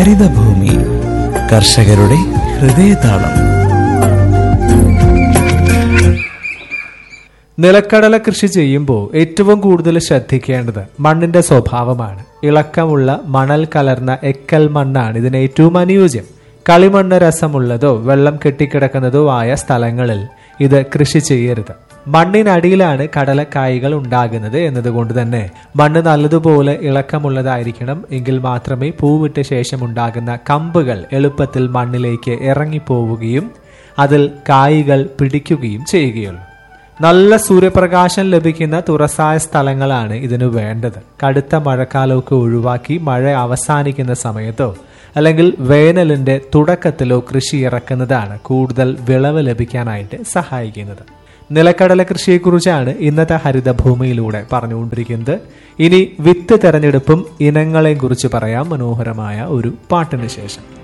ഹരിതഭൂമി കർഷകരുടെ ഹൃദയതാളം നിലക്കടല കൃഷി ചെയ്യുമ്പോൾ ഏറ്റവും കൂടുതൽ ശ്രദ്ധിക്കേണ്ടത് മണ്ണിന്റെ സ്വഭാവമാണ് ഇളക്കമുള്ള മണൽ കലർന്ന എക്കൽ മണ്ണാണ് ഇതിന് ഏറ്റവും അനുയോജ്യം കളിമണ്ണ് രസമുള്ളതോ വെള്ളം കെട്ടിക്കിടക്കുന്നതോ ആയ സ്ഥലങ്ങളിൽ ഇത് കൃഷി ചെയ്യരുത് മണ്ണിനടിയിലാണ് കടലക്കായ്കൾ ഉണ്ടാകുന്നത് എന്നതുകൊണ്ട് തന്നെ മണ്ണ് നല്ലതുപോലെ ഇളക്കമുള്ളതായിരിക്കണം എങ്കിൽ മാത്രമേ പൂവിട്ട ശേഷം ഉണ്ടാകുന്ന കമ്പുകൾ എളുപ്പത്തിൽ മണ്ണിലേക്ക് ഇറങ്ങിപ്പോവുകയും അതിൽ കായ്കൾ പിടിക്കുകയും ചെയ്യുകയുള്ളൂ നല്ല സൂര്യപ്രകാശം ലഭിക്കുന്ന തുറസായ സ്ഥലങ്ങളാണ് ഇതിനു വേണ്ടത് കടുത്ത മഴക്കാലമൊക്കെ ഒഴിവാക്കി മഴ അവസാനിക്കുന്ന സമയത്തോ അല്ലെങ്കിൽ വേനലിന്റെ തുടക്കത്തിലോ കൃഷി ഇറക്കുന്നതാണ് കൂടുതൽ വിളവ് ലഭിക്കാനായിട്ട് സഹായിക്കുന്നത് നിലക്കടല കൃഷിയെക്കുറിച്ചാണ് ഇന്നത്തെ ഹരിതഭൂമിയിലൂടെ പറഞ്ഞുകൊണ്ടിരിക്കുന്നത് ഇനി വിത്ത് തെരഞ്ഞെടുപ്പും ഇനങ്ങളെയും കുറിച്ച് പറയാം മനോഹരമായ ഒരു പാട്ടിന് ശേഷം